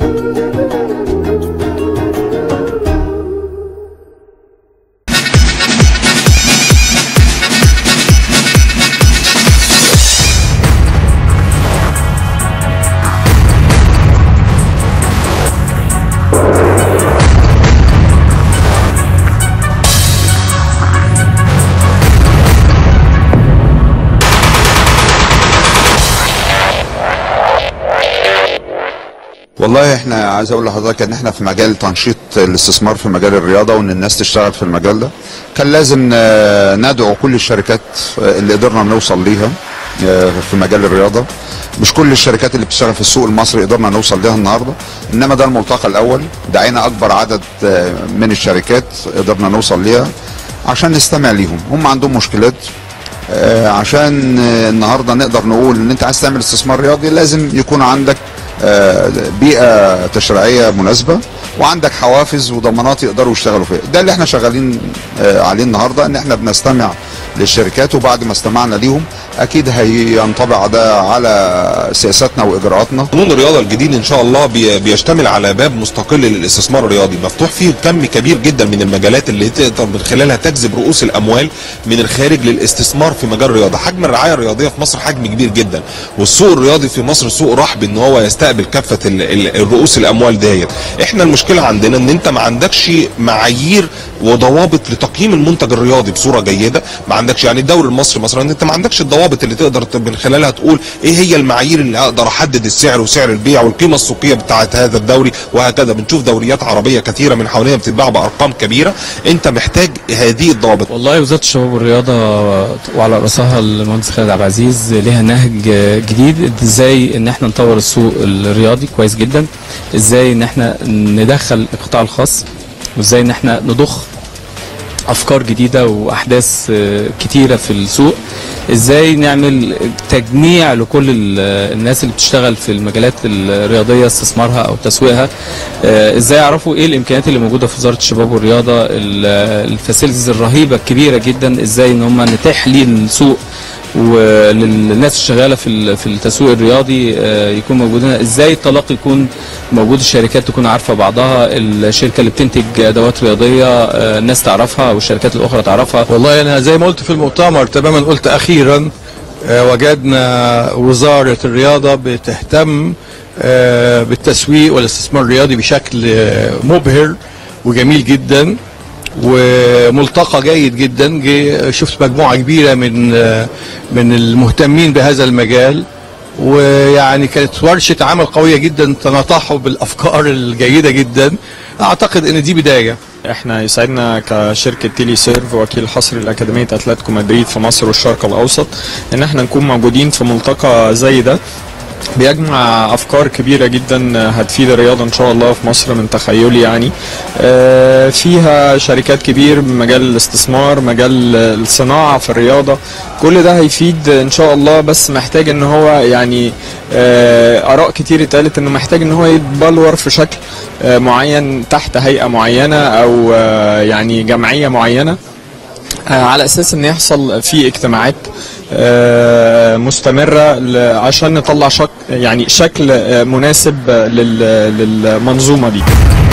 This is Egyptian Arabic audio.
والله احنا عايز اقول لحضرتك ان احنا في مجال تنشيط الاستثمار في مجال الرياضه وان الناس تشتغل في المجال ده كان لازم آه، ندعو كل الشركات آه، اللي قدرنا نوصل ليها آه، في مجال الرياضه مش كل الشركات اللي بتشتغل في السوق المصري قدرنا نوصل ليها النهارده انما ده الملتقى الاول دعينا اكبر عدد آه، من الشركات قدرنا نوصل ليها عشان نستمع ليهم هم عندهم مشكلات آه، عشان آه، النهارده نقدر نقول ان انت عايز تعمل استثمار رياضي لازم يكون عندك آه، بيئه تشريعيه مناسبه وعندك حوافز وضمانات يقدروا يشتغلوا فيها ده اللي احنا شغالين آه، عليه النهارده ان احنا بنستمع للشركات وبعد ما استمعنا ليهم اكيد هينطبع ده على سياساتنا واجراءاتنا قانون الرياضه الجديد ان شاء الله بي- بيشتمل على باب مستقل للاستثمار الرياضي مفتوح فيه كم كبير جدا من المجالات اللي تقدر من خلالها تجذب رؤوس الاموال من الخارج للاستثمار في مجال الرياضه حجم الرعايه الرياضيه في مصر حجم كبير جدا والسوق الرياضي في مصر سوق رحب ان هو يستقبل كافه ال- ال- الرؤوس الاموال ديت احنا المشكله عندنا ان انت ما عندكش معايير وضوابط لتقييم المنتج الرياضي بصوره جيده ما عندكش يعني الدوري المصري مثلا انت ما عندكش الضوابط اللي تقدر ت- من خلالها تقول ايه هي المعايير اللي اقدر احدد السعر وسعر البيع والقيمه السوقيه بتاعه هذا الدوري وهكذا بنشوف دوريات عربيه كثيره من حوالينا بتتباع بارقام كبيره انت محتاج هذه الضوابط والله وزاره الشباب والرياضه وعلى راسها المهندس خالد عبد العزيز ليها نهج جديد ازاي ان احنا نطور السوق الرياضي كويس جدا ازاي ان احنا ندخل القطاع الخاص وازاي ان احنا نضخ افكار جديده واحداث آه، كتيره في السوق ازاي نعمل تجميع لكل ال- الناس اللي بتشتغل في المجالات الرياضيه استثمارها او تسويقها آه، ازاي يعرفوا ايه الامكانيات اللي موجوده في وزاره الشباب والرياضه ال- الفاسيلتيز الرهيبه الكبيره جدا ازاي ان هم نتاح ليه السوق وللناس الشغاله في ال- في التسويق الرياضي آه، يكون موجودين ازاي التلاقي يكون موجود الشركات تكون عارفه بعضها الشركه اللي بتنتج ادوات رياضيه آه، الناس تعرفها والشركات الاخرى تعرفها والله انا زي ما قلت في المؤتمر تماما قلت اخيرا آه، وجدنا وزاره الرياضه بتهتم آه، بالتسويق والاستثمار الرياضي بشكل آه، مبهر وجميل جدا وملتقى جيد جدا جه- شفت مجموعه كبيره من آه، من المهتمين بهذا المجال ويعني كانت ورشه عمل قويه جدا تناطحوا بالافكار الجيده جدا اعتقد ان دي بدايه احنا يسعدنا كشركه تيلي سيرف وكيل حصري لاكاديميه اتلتيكو مدريد في مصر والشرق الاوسط ان احنا نكون موجودين في ملتقى زي ده بيجمع افكار كبيره جدا هتفيد الرياضه ان شاء الله في مصر من تخيلي يعني آه، فيها شركات كبير مجال الاستثمار مجال الصناعه في الرياضه كل ده هيفيد ان شاء الله بس محتاج ان هو يعني آه، اراء كتير اتقالت انه محتاج ان هو يتبلور في شكل آه، معين تحت هيئه معينه او آه، يعني جمعيه معينه آه، على اساس ان يحصل في اجتماعات آه، مستمره ل- عشان نطلع شك يعني شكل آه، مناسب لل- للمنظومه دي